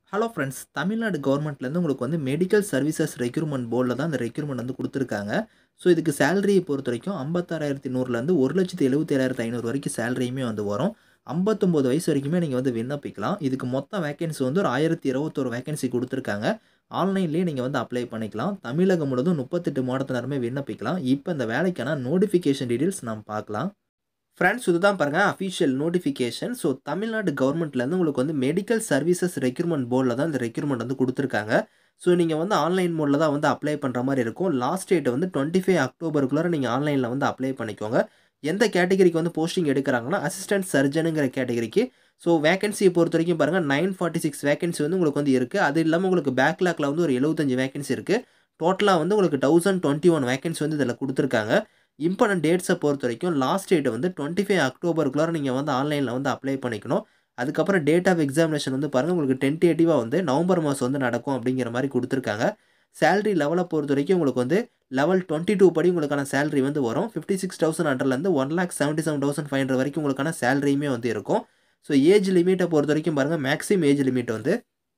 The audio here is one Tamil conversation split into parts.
ஹலோ ஃப்ரெண்ட்ஸ் தமிழ்நாடு கவர்மெண்ட்லேருந்து உங்களுக்கு வந்து மெடிக்கல் சர்வீசஸ் ரெக்ரூட்மெண்ட் போர்டில் தான் அந்த ரெக்ரூட்மெண்ட் வந்து கொடுத்துருக்காங்க ஸோ இதுக்கு சேலரியை பொறுத்த வரைக்கும் ஐம்பத்தாறாயிரத்தி நூறுலேருந்து ஒரு லட்சத்தி எழுபத்தேழாயிரத்தி ஐநூறு வரைக்கும் சேலரியுமே வந்து வரும் ஐம்பத்தொம்போது வயசு வரைக்குமே நீங்கள் வந்து விண்ணப்பிக்கலாம் இதுக்கு மொத்த வேகன்சி வந்து ஒரு ஆயிரத்தி இருபத்தொரு வேகன்சி கொடுத்துருக்காங்க ஆன்லைன்லேயே நீங்கள் வந்து அப்ளை பண்ணிக்கலாம் தமிழகம் முழுவதும் முப்பத்தெட்டு மாவட்டத்தினருமே விண்ணப்பிக்கலாம் இப்போ இந்த வேலைக்கான நோட்டிஃபிகேஷன் டீட்டெயில்ஸ் நாம் பார்க்கலாம் ஃப்ரெண்ட்ஸ் இதுதான் பாருங்கள் அஃபிஷியல் நோட்டிஃபிகேஷன் ஸோ தமிழ்நாடு கவர்மெண்ட்லேருந்து உங்களுக்கு வந்து மெடிக்கல் சர்வீசஸ் ரெக்ரூட்மெண்ட் போர்டில் தான் இந்த ரெக்ரூட்மெண்ட் வந்து கொடுத்துருக்காங்க ஸோ நீங்கள் வந்து ஆன்லைன் மோடில் தான் வந்து அப்ளை பண்ணுற மாதிரி இருக்கும் லாஸ்ட் டேட் வந்து டுவெண்ட்டி ஃபைவ் அக்டோபருக்குள்ளே நீங்கள் ஆன்லைனில் வந்து அப்ளை பண்ணிக்கோங்க எந்த கேட்டகரிக்கு வந்து போஸ்டிங் எடுக்கிறாங்கன்னா அசிஸ்டன்ட் சர்ஜனுங்கிற கேட்டகரிக்கு ஸோ வேகன்சியை பொறுத்த வரைக்கும் பாருங்கள் நைன் ஃபார்ட்டி சிக்ஸ் வேகன்சி வந்து உங்களுக்கு வந்து இருக்குது அது இல்லாமல் உங்களுக்கு பேக்லாக்ல வந்து ஒரு எழுபத்தஞ்சு வேகன்சி இருக்குது டோட்டலாக வந்து உங்களுக்கு தௌசண்ட் டுவெண்ட்டி ஒன் வேகன்சி வந்து இதில் கொடுத்துருக்காங்க இம்பார்ட்டன்ட் டேட்ஸை பொறுத்த வரைக்கும் லாஸ்ட் டேட் வந்து டுவெண்ட்டி ஃபைவ் அக்டோபருக்குள்ளார நீங்கள் வந்து ஆன்லைனில் வந்து அப்ளை பண்ணிக்கணும் அதுக்கப்புறம் டேட் ஆஃப் எக்ஸாமினேஷன் வந்து பாருங்கள் உங்களுக்கு டென்டேட்டிவாக வந்து நவம்பர் மாதம் வந்து நடக்கும் அப்படிங்கிற மாதிரி கொடுத்துருக்காங்க சேலரி லெவலை பொறுத்த வரைக்கும் உங்களுக்கு வந்து லெவல் டுவெண்ட்டி டூ படி உங்களுக்கான சேலரி வந்து வரும் ஃபிஃப்டி சிக்ஸ் தௌசண்ட் ஹண்ட்ரட்லேருந்து one lakh seventy seven thousand five hundred வரைக்கும் உங்களுக்கான சேலரியுமே வந்து இருக்கும் ஸோ ஏஜ் லிமிட்டை பொறுத்த வரைக்கும் பாருங்கள் மேக்ஸிமம் ஏஜ் லிமிட் வந்து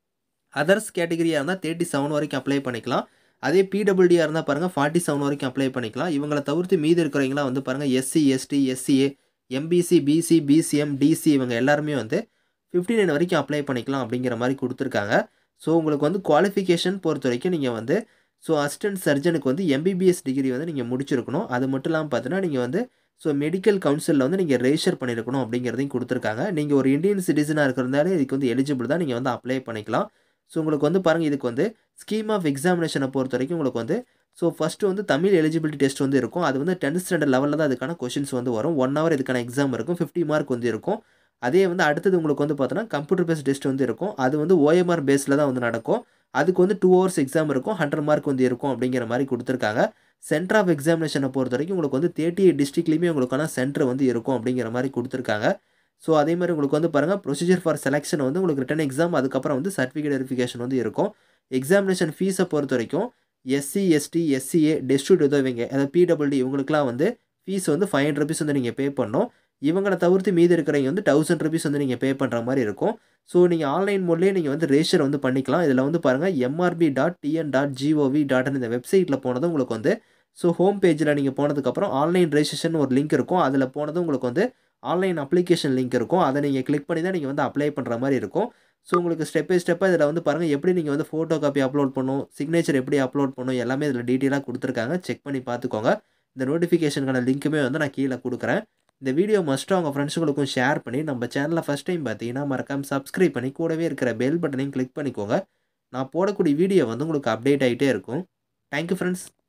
அதர்ஸ் கேட்டகரியாக இருந்தால் தேர்ட்டி செவன் வரைக்கும் அப்ளை பண்ணிக்கலாம் அதே பிடபிள்டியாக இருந்தால் பாருங்கள் ஃபார்ட்டி செவன் வரைக்கும் அப்ளை பண்ணிக்கலாம் இவங்களை தவிர்த்து மீதி இருக்கிறவங்களாம் வந்து பாருங்கள் SC ST SCA MBC BC BCM DC இவங்க எல்லாருமே வந்து ஃபிஃப்டி நைன் வரைக்கும் அப்ளை பண்ணிக்கலாம் அப்படிங்கிற மாதிரி கொடுத்துருக்காங்க ஸோ உங்களுக்கு வந்து குவாலிஃபிகேஷன் பொறுத்த வரைக்கும் நீங்கள் வந்து ஸோ அசிஸ்டன்ட் சர்ஜனுக்கு வந்து எம்பிபிஎஸ் டிகிரி வந்து நீங்கள் முடிச்சிருக்கணும் அது மட்டும் இல்லாமல் பார்த்தீங்கன்னா நீங்கள் வந்து ஸோ மெடிக்கல் கவுன்சிலில் வந்து நீங்கள் ரெஜிஸ்டர் பண்ணியிருக்கணும் அப்படிங்கிறதையும் கொடுத்துருக்காங்க நீங்கள் ஒரு இந்தியன் சிட்டிசனாக இருக்கிறதாலே இதுக்கு வந்து எலிஜிபிள் தான் நீங்கள் வந்து அப்ளை பண்ணிக்கலாம் ஸோ உங்களுக்கு வந்து பாருங்கள் இதுக்கு வந்து ஸ்கீம் ஆஃப் எக்ஸாமினேஷனை பொறுத்த வரைக்கும் உங்களுக்கு வந்து ஸோ ஃபஸ்ட்டு வந்து தமிழ் எலிஜிபிலிட்டி டெஸ்ட் வந்து இருக்கும் அது வந்து டென்த் ஸ்டாண்டர்ட் லெவலில் தான் அதுக்கான கொஷின்ஸ் வந்து வரும் ஒன் ஹவர் இதுக்கான எக்ஸாம் இருக்கும் ஃபிஃப்டி மார்க் வந்து இருக்கும் அதே வந்து அடுத்தது உங்களுக்கு வந்து பார்த்தோன்னா கம்ப்யூட்டர் பேஸ்ட் டெஸ்ட் வந்து இருக்கும் அது வந்து ஓஎம்ஆர் பேஸில் தான் வந்து நடக்கும் அதுக்கு வந்து டூ ஹவர்ஸ் எக்ஸாம் இருக்கும் ஹண்ட்ரட் மார்க் வந்து இருக்கும் அப்படிங்கிற மாதிரி கொடுத்துருக்காங்க சென்டர் ஆஃப் எக்ஸாமினேஷனை பொறுத்த வரைக்கும் உங்களுக்கு வந்து தேர்ட்டி எயிட் டிஸ்ட்ரிக்ட்லேயுமே உங்களுக்கான சென்டர் வந்து இருக்கும் அப்படிங்கிற மாதிரி கொடுத்துருக்காங்க ஸோ அதே மாதிரி உங்களுக்கு வந்து பாருங்கள் ப்ரொசீஜர் ஃபார் செலெக்ஷன் வந்து உங்களுக்கு ரிட்டன் எக்ஸாம் அதுக்கப்புறம் வந்து சர்டிஃபிகேட் வெரிஃபிகேஷன் வந்து இருக்கும் எக்ஸாமினேஷன் ஃபீஸை பொறுத்த வரைக்கும் எஸ்சி எஸ்டி எஸ்சிஏ டெஸ்டியூட் உதவிங்க அதாவது பிடபிள்டி இவங்களுக்குலாம் வந்து ஃபீஸ் வந்து ஃபைவ் ஹண்ட்ரட் ருபீஸ் வந்து நீங்கள் பே பண்ணணும் இவங்களை தவிர்த்து மீதி இருக்கிறவங்க வந்து தௌசண்ட் ருபீஸ் வந்து நீங்கள் பே பண்ணுற மாதிரி இருக்கும் ஸோ நீங்கள் ஆன்லைன் மோட்லேயே நீங்கள் வந்து ரெஜிஸ்டர் வந்து பண்ணிக்கலாம் இதில் வந்து பாருங்கள் MRB dot TN dot gov dot இந்த வெப்சைட்டில் போனதும் உங்களுக்கு வந்து ஸோ ஹோம் பேஜில் நீங்கள் போனதுக்கப்புறம் ஆன்லைன் ரெஜிஸ்ட்ரேஷன் ஒரு லிங்க் இருக்கும் அதில் போனதும் உங்களுக்கு வந்து ஆன்லைன் அப்ளிகேஷன் லிங்க் இருக்கும் அதை நீங்கள் கிளிக் பண்ணி தான் நீங்கள் வந்து அப்ளை பண்ணுற மாதிரி இருக்கும் ஸோ உங்களுக்கு ஸ்டெப் பை ஸ்டெப்பாக இதில் வந்து பாருங்கள் எப்படி நீங்கள் வந்து ஃபோட்டோ காப்பி அப்லோட் பண்ணும் சிக்னேச்சர் எப்படி அப்லோட் பண்ணும் எல்லாமே இதில் டீட்டெயிலாக கொடுத்துருக்காங்க செக் பண்ணி பார்த்துக்கோங்க இந்த நோட்டிஃபிகேஷனுக்கான லிங்க்குமே வந்து நான் கீழே கொடுக்குறேன் இந்த வீடியோ மஸ்ட்டு அவங்க ஃப்ரெண்ட்ஸுங்களுக்கும் ஷேர் பண்ணி நம்ம சேனலை ஃபஸ்ட் டைம் பார்த்தீங்கன்னா மறக்காமல் சப்ஸ்கிரைப் பண்ணி கூடவே இருக்கிற பெல் பட்டனையும் கிளிக் பண்ணிக்கோங்க நான் போடக்கூடிய வீடியோ வந்து உங்களுக்கு அப்டேட் ஆகிட்டே இருக்கும் தேங்க்யூ ஃப்ரெண்ட்ஸ்